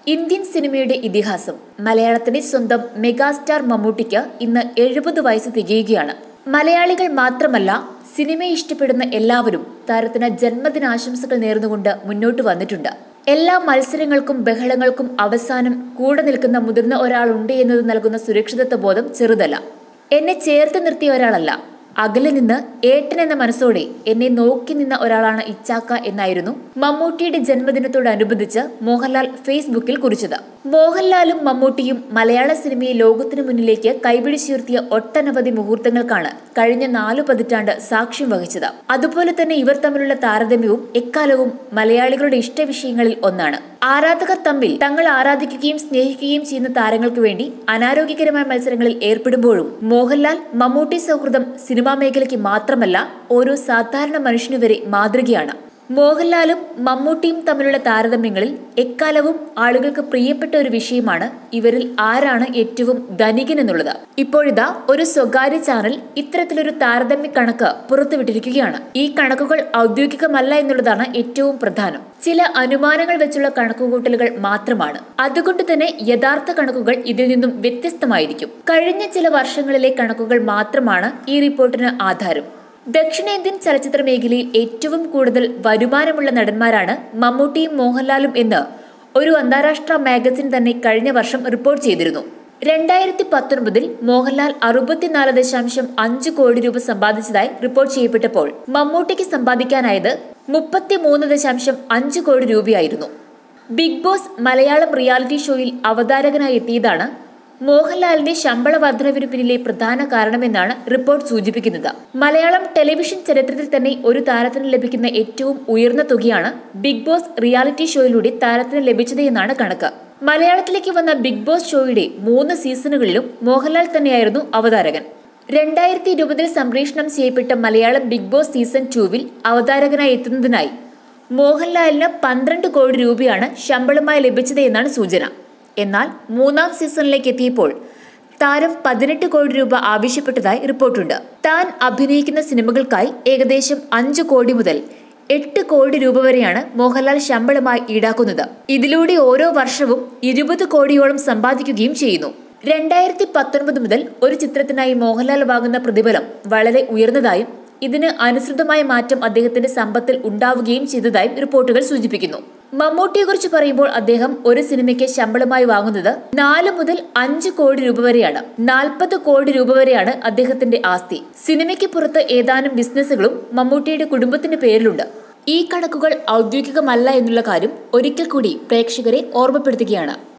Indian സിനിമയുടെ ഇതിഹാസം മലയാളത്തിന്റെ സ്വന്തം മെഗാസ്റ്റാർ മമ്മൂട്ടിക്ക് ഇന്ന് എഴുപത് വയസ്സ് തികയുകയാണ് മലയാളികൾ മാത്രമല്ല സിനിമയെ ഇഷ്ടപ്പെടുന്ന എല്ലാവരും താരത്തിന് ജന്മദിനാശംസകൾ നേർന്നുകൊണ്ട് മുന്നോട്ട് വന്നിട്ടുണ്ട് എല്ലാ മത്സരങ്ങൾക്കും ബഹളങ്ങൾക്കും അവസാനം കൂടെ നിൽക്കുന്ന മുതിർന്ന ഒരാളുണ്ട് എന്നത് നൽകുന്ന സുരക്ഷിതത്വ ബോധം ചെറുതല്ല എന്നെ ചേർത്ത് നിർത്തിയ ഒരാളല്ല അകലെ നിന്ന് ഏട്ടൻ എന്ന മനസ്സോടെ എന്നെ നോക്കി നിന്ന ഒരാളാണ് ഇച്ചാക്ക എന്നായിരുന്നു മമ്മൂട്ടിയുടെ ജന്മദിനത്തോടനുബന്ധിച്ച് മോഹൻലാൽ ഫേസ്ബുക്കിൽ കുറിച്ചത് മോഹൻലാലും മമ്മൂട്ടിയും മലയാള സിനിമയെ ലോകത്തിനു മുന്നിലേക്ക് കൈപിടിച്ചുയർത്തിയ ഒട്ടനവധി മുഹൂർത്തങ്ങൾക്കാണ് കഴിഞ്ഞ നാലു പതിറ്റാണ്ട് സാക്ഷ്യം വഹിച്ചത് അതുപോലെ തന്നെ ഇവർ തമ്മിലുള്ള താരതമ്യവും എക്കാലവും മലയാളികളുടെ ഇഷ്ടവിഷയങ്ങളിൽ ഒന്നാണ് ആരാധകർ തമ്മിൽ തങ്ങൾ ആരാധിക്കുകയും സ്നേഹിക്കുകയും ചെയ്യുന്ന താരങ്ങൾക്ക് വേണ്ടി അനാരോഗ്യകരമായ മത്സരങ്ങളിൽ ഏർപ്പെടുമ്പോഴും മോഹൻലാൽ മമ്മൂട്ടി സൗഹൃദം സിനിമാ മേഖലയ്ക്ക് മാത്രമല്ല ഓരോ സാധാരണ മനുഷ്യനു വരെ മാതൃകയാണ് മോഹൻലാലും മമ്മൂട്ടിയും തമ്മിലുള്ള താരതമ്യങ്ങളിൽ എക്കാലവും ആളുകൾക്ക് പ്രിയപ്പെട്ട ഒരു വിഷയമാണ് ഇവരിൽ ആരാണ് ഏറ്റവും ധനികൻ എന്നുള്ളത് ഇപ്പോഴിതാ ഒരു സ്വകാര്യ ചാനൽ ഇത്തരത്തിലൊരു താരതമ്യ കണക്ക് പുറത്തുവിട്ടിരിക്കുകയാണ് ഈ കണക്കുകൾ ഔദ്യോഗികമല്ല എന്നുള്ളതാണ് ഏറ്റവും പ്രധാനം ചില അനുമാനങ്ങൾ വെച്ചുള്ള കണക്കുകൂട്ടലുകൾ മാത്രമാണ് അതുകൊണ്ട് തന്നെ യഥാർത്ഥ കണക്കുകൾ ഇതിൽ നിന്നും വ്യത്യസ്തമായിരിക്കും കഴിഞ്ഞ ചില വർഷങ്ങളിലെ കണക്കുകൾ മാത്രമാണ് ഈ റിപ്പോർട്ടിന് ആധാരം ദക്ഷിണേന്ത്യൻ ചലച്ചിത്ര മേഖലയിൽ ഏറ്റവും കൂടുതൽ വരുമാനമുള്ള നടന്മാരാണ് മമ്മൂട്ടിയും മോഹൻലാലും എന്ന് ഒരു അന്താരാഷ്ട്ര മാഗസിൻ തന്നെ കഴിഞ്ഞ വർഷം റിപ്പോർട്ട് ചെയ്തിരുന്നു രണ്ടായിരത്തി പത്തൊൻപതിൽ മോഹൻലാൽ അറുപത്തിനാല് ദശാംശം അഞ്ച് കോടി രൂപ സമ്പാദിച്ചതായി റിപ്പോർട്ട് ചെയ്യപ്പെട്ടപ്പോൾ മമ്മൂട്ടിക്ക് സമ്പാദിക്കാനായത് മുപ്പത്തിമൂന്ന് ദശാംശം അഞ്ച് കോടി രൂപയായിരുന്നു ബിഗ് ബോസ് മലയാളം റിയാലിറ്റി ഷോയിൽ അവതാരകനായി എത്തിയതാണ് മോഹൻലാലിന്റെ ശമ്പള വർധനവിന് പിന്നിലെ പ്രധാന കാരണമെന്നാണ് റിപ്പോർട്ട് സൂചിപ്പിക്കുന്നത് മലയാളം ടെലിവിഷൻ ചരിത്രത്തിൽ തന്നെ ഒരു താരത്തിന് ലഭിക്കുന്ന ഏറ്റവും ഉയർന്ന തുകയാണ് ബിഗ് ബോസ് റിയാലിറ്റി ഷോയിലൂടെ താരത്തിന് ലഭിച്ചത് എന്നാണ് കണക്ക് മലയാളത്തിലേക്ക് വന്ന ബിഗ് ബോസ് ഷോയുടെ മൂന്ന് സീസണുകളിലും മോഹൻലാൽ തന്നെയായിരുന്നു അവതാരകൻ രണ്ടായിരത്തി ഇരുപതിൽ സംപ്രേഷണം ചെയ്യപ്പെട്ട മലയാളം ബിഗ് ബോസ് സീസൺ ടൂവിൽ അവതാരകനായി എത്തുന്നതിനായി മോഹൻലാലിന് പന്ത്രണ്ട് കോടി രൂപയാണ് ശമ്പളമായി ലഭിച്ചത് എന്നാണ് സൂചന എന്നാൽ മൂന്നാം സീസണിലേക്ക് എത്തിയപ്പോൾ താരം പതിനെട്ട് കോടി രൂപ ആവശ്യപ്പെട്ടതായി റിപ്പോർട്ടുണ്ട് താൻ അഭിനയിക്കുന്ന സിനിമകൾക്കായി ഏകദേശം അഞ്ച് കോടി മുതൽ എട്ട് കോടി രൂപ വരെയാണ് മോഹൻലാൽ ശമ്പളമായി ഈടാക്കുന്നത് ഇതിലൂടെ ഓരോ വർഷവും ഇരുപത് കോടിയോളം സമ്പാദിക്കുകയും ചെയ്യുന്നു രണ്ടായിരത്തി പത്തൊൻപത് മുതൽ ഒരു ചിത്രത്തിനായി മോഹൻലാൽ വാങ്ങുന്ന പ്രതിഫലം വളരെ ഉയർന്നതായും ഇതിന് അനുസൃതമായ മാറ്റം അദ്ദേഹത്തിന്റെ സമ്പത്തിൽ ഉണ്ടാവുകയും ചെയ്തതായും റിപ്പോർട്ടുകൾ സൂചിപ്പിക്കുന്നു മമ്മൂട്ടിയെക്കുറിച്ച് പറയുമ്പോൾ അദ്ദേഹം ഒരു സിനിമയ്ക്ക് ശമ്പളമായി വാങ്ങുന്നത് നാല് മുതൽ അഞ്ച് കോടി രൂപ വരെയാണ് നാൽപ്പത് കോടി രൂപ വരെയാണ് അദ്ദേഹത്തിന്റെ ആസ്തി സിനിമയ്ക്ക് പുറത്ത് ഏതാനും ബിസിനസ്സുകളും മമ്മൂട്ടിയുടെ കുടുംബത്തിന്റെ പേരിലുണ്ട് ഈ കണക്കുകൾ ഔദ്യോഗികമല്ല എന്നുള്ള കാര്യം ഒരിക്കൽ കൂടി പ്രേക്ഷകരെ ഓർമ്മപ്പെടുത്തുകയാണ്